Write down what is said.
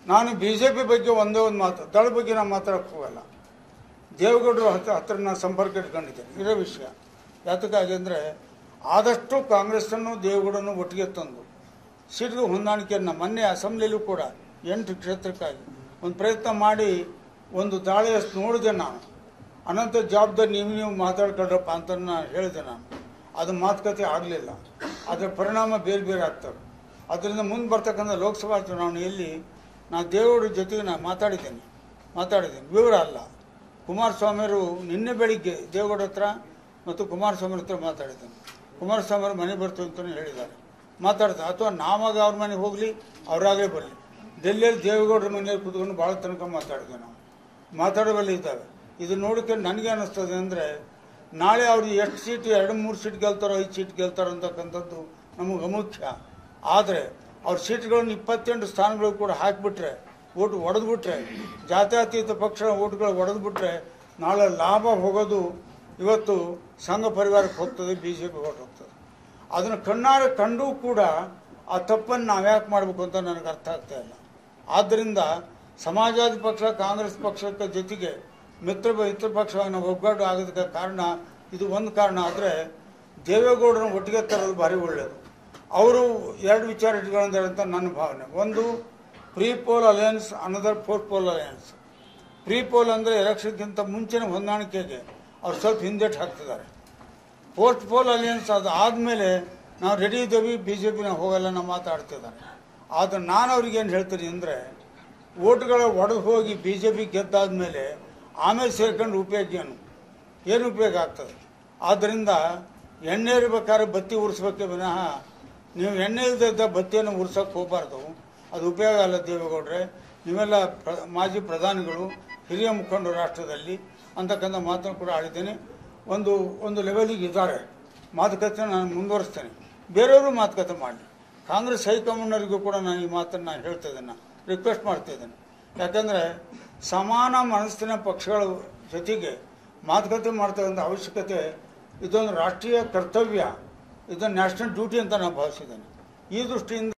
ನಾನು B J P ಬಗ್ಗೆ ಒಂದೇ ಒಂದು ಮಾತು ದಳ ಬಗ್ಗೆ ನಾನು ಮಾತಾಡಕ್ಕೆ ಹೋಗಲ್ಲ ದೇವೇಗೌಡರು ಹತ್ರ ಹತ್ರ ನಾನು ಸಂಪರ್ಕ ಇಟ್ಕೊಂಡಿದ್ದೇನೆ ಇರೋ ವಿಷಯ ಯಾತಕ್ಕಾಗಿ ಅಂದರೆ ಆದಷ್ಟು ಕಾಂಗ್ರೆಸ್ಸನ್ನು ದೇವೇಗೌಡನ್ನು ಒಟ್ಟಿಗೆ ತಂದು ಸೀಟ್ಗೆ ಹೊಂದಾಣಿಕೆಯನ್ನು ಮೊನ್ನೆ ಅಸೆಂಬ್ಲಿಯಲ್ಲೂ ಕೂಡ ಎಂಟು ಕ್ಷೇತ್ರಕ್ಕಾಗಿ ಒಂದು ಪ್ರಯತ್ನ ಮಾಡಿ ಒಂದು ದಾಳಿ ನೋಡಿದೆ ನಾನು ಅನಂತ ಜವಾಬ್ದಾರಿ ನೀವು ನೀವು ಮಾತಾಡ್ಕೊಳ್ರಪ್ಪ ಅಂತ ನಾನು ಹೇಳಿದೆ ನಾನು ಅದು ಮಾತುಕತೆ ಆಗಲಿಲ್ಲ ಅದರ ಪರಿಣಾಮ ಬೇರೆ ಬೇರೆ ಆಗ್ತವೆ ಅದರಿಂದ ಮುಂದೆ ಬರ್ತಕ್ಕಂಥ ಲೋಕಸಭಾ ಚುನಾವಣೆಯಲ್ಲಿ ನಾನು ದೇವೇಗೌಡರ ಜೊತೆಗೆ ನಾನು ಮಾತಾಡಿದ್ದೇನೆ ಮಾತಾಡಿದ್ದೇನೆ ವಿವರ ಅಲ್ಲ ಕುಮಾರಸ್ವಾಮಿಯವರು ನಿನ್ನೆ ಬೆಳಿಗ್ಗೆ ದೇವೇಗೌಡ ಹತ್ರ ಮತ್ತು ಕುಮಾರಸ್ವಾಮಿ ಹತ್ರ ಮಾತಾಡಿದ್ದೇನೆ ಕುಮಾರಸ್ವಾಮಿ ಅವರು ಮನೆ ಬರ್ತೀವಿ ಅಂತಲೂ ಹೇಳಿದ್ದಾರೆ ಮಾತಾಡ್ತಾರೆ ಅಥವಾ ನಾವಾಗ ಅವ್ರ ಮನೆಗೆ ಹೋಗಲಿ ಅವರಾಗೇ ಬರಲಿ ಡೆಲ್ಲಿಯಲ್ಲಿ ದೇವೇಗೌಡರ ಮನೆಯಲ್ಲಿ ಕೂತ್ಕೊಂಡು ಭಾಳ ತನಕ ಮಾತಾಡಿದ್ವಿ ನಾವು ಮಾತಾಡಬಲ್ಲ ಇದ್ದಾವೆ ಇದು ನೋಡೋಕ್ಕೆ ನನಗೆ ಅನ್ನಿಸ್ತದೆ ಅಂದರೆ ನಾಳೆ ಅವ್ರು ಎಷ್ಟು ಸೀಟ್ ಎರಡು ಮೂರು ಸೀಟ್ ಗೆಲ್ತಾರೋ ಐದು ಸೀಟ್ ಗೆಲ್ತಾರೋ ಅಂತಕ್ಕಂಥದ್ದು ನಮಗೆ ಅಮುಖ್ಯ ಆದರೆ ಅವ್ರ ಸೀಟ್ಗಳನ್ನು ಇಪ್ಪತ್ತೆಂಟು ಸ್ಥಾನಗಳು ಕೂಡ ಹಾಕಿಬಿಟ್ರೆ ಓಟು ಒಡೆದ್ಬಿಟ್ರೆ ಜಾತ್ಯತೀತ ಪಕ್ಷ ಓಟ್ಗಳು ಒಡೆದ್ಬಿಟ್ರೆ ನಾಳೆ ಲಾಭ ಹೋಗೋದು ಇವತ್ತು ಸಂಘ ಪರಿವಾರಕ್ಕೆ ಹೋಗ್ತದೆ ಬಿ ಜೆ ಪಿ ಓಟ್ ಹೋಗ್ತದೆ ಅದನ್ನು ಕಣ್ಣಾರೆ ಕಂಡೂ ಕೂಡ ಆ ತಪ್ಪನ್ನು ನಾವ್ಯಾಕೆ ಮಾಡಬೇಕು ಅಂತ ನನಗೆ ಅರ್ಥ ಆಗ್ತಾ ಇಲ್ಲ ಆದ್ದರಿಂದ ಸಮಾಜವಾದಿ ಪಕ್ಷ ಕಾಂಗ್ರೆಸ್ ಪಕ್ಷದ ಜೊತೆಗೆ ಮಿತ್ರ ಮಿತ್ರ ಪಕ್ಷವಾಗಿ ನಾವು ಒಗ್ಗಟ್ಟು ಆಗೋದಕ್ಕೆ ಕಾರಣ ಇದು ಒಂದು ಕಾರಣ ಆದರೆ ದೇವೇಗೌಡರನ್ನ ಒಟ್ಟಿಗೆ ತರೋದು ಭಾರಿ ಒಳ್ಳೆಯದು ಅವರು ಎರಡು ವಿಚಾರ ಇಟ್ಕೊಂಡಿದ್ದಾರೆ ಅಂತ ನನ್ನ ಭಾವನೆ ಒಂದು pre poll alliance another for poll alliance pre poll ಅಂದರೆ ಎಲೆಕ್ಷನ್ಗಿಂತ ಮುಂಚಿನ ಹೊಂದಾಣಿಕೆಗೆ ಅವ್ರು ಸ್ವಲ್ಪ ಹಿಂದೇಟು ಹಾಕ್ತಿದ್ದಾರೆ ಪೋಸ್ಟ್ ಪೋಲ್ ಅಲಯನ್ಸ್ ಅದು ಆದಮೇಲೆ ನಾವು ರೆಡಿ ಇದ್ದೇವೆ ಬಿ ಜೆ ಪಿನ ಹೋಗಲ್ಲ ನಾವು ಮಾತಾಡ್ತಿದ್ದಾರೆ ಆದರೆ ನಾನು ಅವ್ರಿಗೆ ಏನು ಹೇಳ್ತೀನಿ ಅಂದರೆ ಓಟ್ಗಳ ಒಡೆದು ಹೋಗಿ ಬಿ ಜೆ ಪಿ ಗೆದ್ದಾದ್ಮೇಲೆ ಆಮೇಲೆ ಸೇರ್ಕೊಂಡು ಉಪಯೋಗ ಏನು ಏನು ಉಪಯೋಗ ಆಗ್ತದೆ ಆದ್ದರಿಂದ ಎಣ್ಣೆ ಇರ್ಬೇಕಾದ್ರೆ ಬತ್ತಿ ಉರಿಸ್ಬೇಕೆ ವಿನಃ ನೀವು ಎಣ್ಣೆ ಇಲ್ದಿದ್ದ ಬತ್ತಿಯನ್ನು ಉರ್ಸೋಕ್ಕೆ ಹೋಗಬಾರ್ದು ಅದು ಉಪಯೋಗ ಅಲ್ಲ ದೇವೇಗೌಡ್ರೆ ನೀವೆಲ್ಲ ಪ್ರ ಮಾಜಿ ಪ್ರಧಾನಿಗಳು ಹಿರಿಯ ಮುಖಂಡರು ರಾಷ್ಟ್ರದಲ್ಲಿ ಅಂತಕ್ಕಂಥ ಮಾತನ್ನು ಕೂಡ ಆಡಿದ್ದೇನೆ ಒಂದು ಒಂದು ಲೆವೆಲಿಗೆ ಇದ್ದಾರೆ ಮಾತುಕತೆ ನಾನು ಮುಂದುವರಿಸ್ತೇನೆ ಬೇರೆಯವರು ಮಾತುಕತೆ ಮಾಡಲಿ ಕಾಂಗ್ರೆಸ್ ಹೈಕಮಾಂಡರಿಗೂ ಕೂಡ ನಾನು ಈ ಮಾತನ್ನು ನಾನು ಹೇಳ್ತಾ ಇದ್ದೇನೆ ರಿಕ್ವೆಸ್ಟ್ ಮಾಡ್ತಾ ಇದ್ದೇನೆ ಯಾಕಂದರೆ ಸಮಾನ ಮನಸ್ಸಿನ ಪಕ್ಷಗಳ ಜೊತೆಗೆ ಮಾತುಕತೆ ಮಾಡ್ತಕ್ಕಂಥ ಅವಶ್ಯಕತೆ ಇದೊಂದು ರಾಷ್ಟ್ರೀಯ ಕರ್ತವ್ಯ ಇದೊಂದು ನ್ಯಾಷನಲ್ ಡ್ಯೂಟಿ ಅಂತ ನಾನು ಭಾವಿಸಿದ್ದೇನೆ ಈ ದೃಷ್ಟಿಯಿಂದ